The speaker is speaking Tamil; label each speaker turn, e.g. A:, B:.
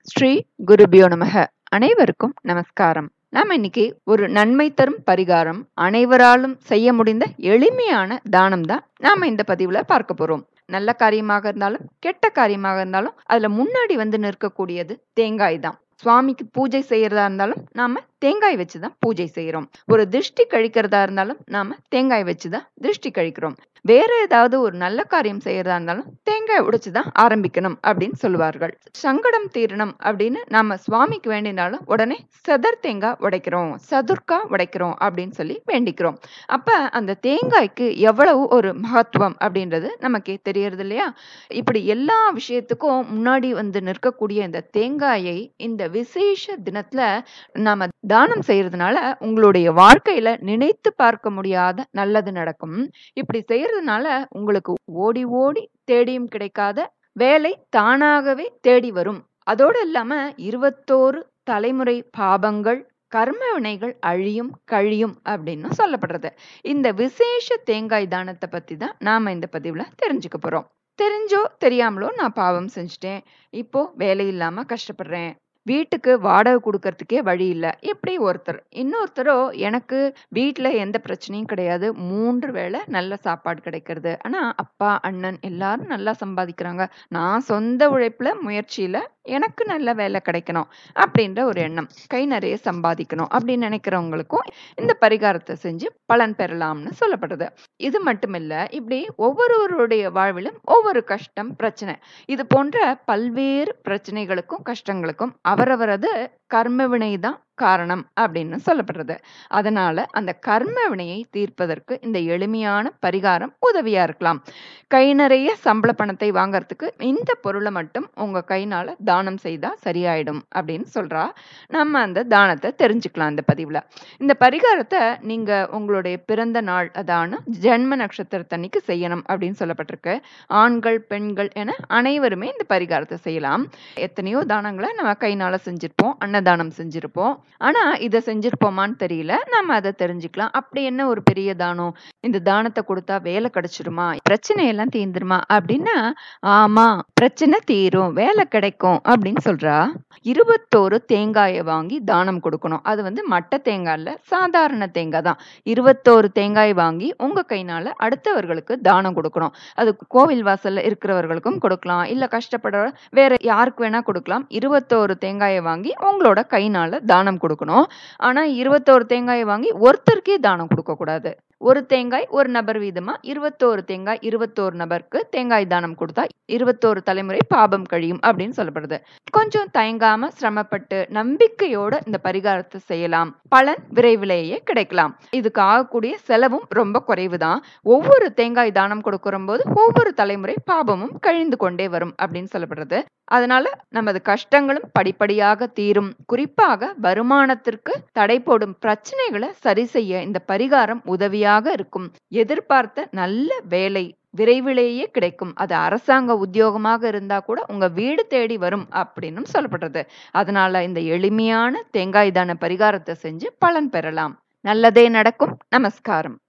A: ஸ்ரீ குருபியோ நமக அனைவருக்கும் நமஸ்காரம் நாம இன்னைக்கு ஒரு நன்மை தரும் பரிகாரம் அனைவராலும் செய்ய முடிந்த எளிமையான தானம் தான் நாம இந்த பதிவுல பார்க்க போறோம் நல்ல காரியமாக இருந்தாலும் கெட்ட காரியமாக இருந்தாலும் அதுல முன்னாடி வந்து நிற்கக்கூடியது தேங்காய் தான் சுவாமிக்கு பூஜை செய்யறதா இருந்தாலும் நாம தேங்காய் வச்சுதான் பூஜை செய்யறோம் ஒரு திருஷ்டி கழிக்கிறதா இருந்தாலும் நாம தேங்காய் வச்சுதான் திருஷ்டி கழிக்கிறோம் வேற ஏதாவது ஒரு நல்ல காரியம் செய்யறதா இருந்தாலும் தேங்காய் உடைச்சுதான் ஆரம்பிக்கணும் அப்படின்னு சொல்லுவார்கள் சங்கடம் தீரணும் அப்படின்னு நாம சுவாமிக்கு வேண்டினாலும் உடனே சதர் தேங்காய் உடைக்கிறோம் சதுர்க்கா உடைக்கிறோம் அப்படின்னு சொல்லி வேண்டிக்கிறோம் அப்ப அந்த தேங்காய்க்கு எவ்வளவு ஒரு மகத்துவம் அப்படின்றது நமக்கே தெரியறது இல்லையா இப்படி எல்லா விஷயத்துக்கும் முன்னாடி வந்து நிற்கக்கூடிய இந்த தேங்காயை இந்த விசேஷ தினத்துல நாம தானம் செய்யறதுனால உங்களுடைய வாழ்க்கையில நினைத்து பார்க்க முடியாத நல்லது நடக்கும் இப்படி செய்யறதுனால உங்களுக்கு ஓடி ஓடி தேடியும் கிடைக்காத வேலை தானாகவே தேடி வரும் அதோடு இல்லாம இருபத்தோரு தலைமுறை பாபங்கள் கர்ம வினைகள் அழியும் கழியும் அப்படின்னு சொல்லப்படுறது இந்த விசேஷ தேங்காய் தானத்தை பத்தி தான் நாம இந்த பதிவுல தெரிஞ்சுக்க போறோம் தெரிஞ்சோ தெரியாமலோ நான் பாவம் செஞ்சுட்டேன் இப்போ வேலை இல்லாம கஷ்டப்படுறேன் வீட்டுக்கு வாடகை கொடுக்கறதுக்கே வழி இல்லை இப்படி ஒருத்தர் இன்னொருத்தரோ எனக்கு வீட்டில் எந்த பிரச்சனையும் கிடையாது மூன்று வேளை நல்ல சாப்பாடு கிடைக்கிறது ஆனால் அப்பா அண்ணன் எல்லாரும் நல்லா சம்பாதிக்கிறாங்க நான் சொந்த உழைப்புல முயற்சியில எனக்கு நல்ல வேலை கிடைக்கணும் அப்படின்ற ஒரு எண்ணம் கை நிறைய சம்பாதிக்கணும் அப்படின்னு நினைக்கிறவங்களுக்கும் இந்த பரிகாரத்தை செஞ்சு பலன் பெறலாம்னு சொல்லப்படுது இது மட்டுமில்ல இப்படி ஒவ்வொருவருடைய வாழ்விலும் ஒவ்வொரு கஷ்டம் பிரச்சனை இது போன்ற பல்வேறு பிரச்சனைகளுக்கும் கஷ்டங்களுக்கும் அவரவரது கர்ம வினை தான் காரணம் அப்படின்னு சொல்லப்படுறது அதனால அந்த கர்ம வினையை தீர்ப்பதற்கு இந்த எளிமையான பரிகாரம் உதவியா இருக்கலாம் கை நிறைய சம்பள பணத்தை வாங்கறதுக்கு இந்த பொருளை மட்டும் உங்க கைனால தானம் செய்தா சரியாயிடும் அப்படின்னு சொல்றா நம்ம அந்த தானத்தை தெரிஞ்சுக்கலாம் இந்த பதிவுல இந்த பரிகாரத்தை நீங்க உங்களுடைய பிறந்த நாள் அதான ஜென்ம நட்சத்திரத்தன்னைக்கு செய்யணும் அப்படின்னு சொல்லப்பட்டிருக்கு ஆண்கள் பெண்கள் என அனைவருமே இந்த பரிகாரத்தை செய்யலாம் எத்தனையோ தானங்களை நம்ம கைனால செஞ்சிருப்போம் அன்னதானம் செஞ்சிருப்போம் ஆனா இதை செஞ்சிருப்போமான்னு தெரியல நம்ம அதை தெரிஞ்சுக்கலாம் அப்படி என்ன ஒரு பெரிய தானம் இந்த தானத்தை கொடுத்தா வேலை கிடைச்சிருமா பிரச்சனை எல்லாம் தீர்ந்துருமா அப்படின்னா ஆமா பிரச்சனை தீரும் வேலை கிடைக்கும் அப்படின்னு சொல்றா இருபத்தோரு தேங்காயை வாங்கி தானம் கொடுக்கணும் அது வந்து மட்டை தேங்காய் இல்ல சாதாரண தேங்காய் தான் இருபத்தோரு தேங்காய் வாங்கி உங்க கைனால அடுத்தவர்களுக்கு தானம் கொடுக்கணும் அது கோவில் வாசல்ல இருக்கிறவர்களுக்கும் கொடுக்கலாம் இல்ல கஷ்டப்படுற வேற யாருக்கு வேணா கொடுக்கலாம் இருபத்தோரு தேங்காயை வாங்கி உங்களோட கைனால தானம் கொடுக்கணும் ஆனா இருபத்தோரு தேங்காயை வாங்கி ஒருத்தருக்கே தானம் கொடுக்க கூடாது ஒரு தேங்காய் ஒரு நபர் வீதமா இருபத்தோரு தேங்காய் இருபத்தோரு நபருக்கு தேங்காய் தானம் கொடுத்தா இருபத்தோரு தலைமுறை பாபம் கழியும் அப்படின்னு சொல்லப்படுது கொஞ்சம் தயங்காம சிரமப்பட்டு நம்பிக்கையோட இந்த பரிகாரத்தை செய்யலாம் பலன் விரைவிலேயே கிடைக்கலாம் இதுக்கு ஆகக்கூடிய செலவும் ரொம்ப குறைவுதான் ஒவ்வொரு தேங்காய் தானம் கொடுக்கிற போது ஒவ்வொரு தலைமுறை பாபமும் கழிந்து கொண்டே வரும் அப்படின்னு சொல்லப்படுறது அதனால நமது கஷ்டங்களும் படிப்படியாக தீரும் குறிப்பாக வருமானத்திற்கு தடை போடும் பிரச்சனைகளை சரி செய்ய இந்த பரிகாரம் உதவியாக இருக்கும் எதிர்பார்த்த நல்ல வேலை விரைவிலேயே கிடைக்கும் அது அரசாங்க உத்தியோகமாக இருந்தா கூட உங்க வீடு தேடி வரும் அப்படின்னு சொல்லப்படுறது அதனால இந்த எளிமையான தேங்காய் தான பரிகாரத்தை செஞ்சு பலன் பெறலாம் நல்லதே நடக்கும் நமஸ்காரம்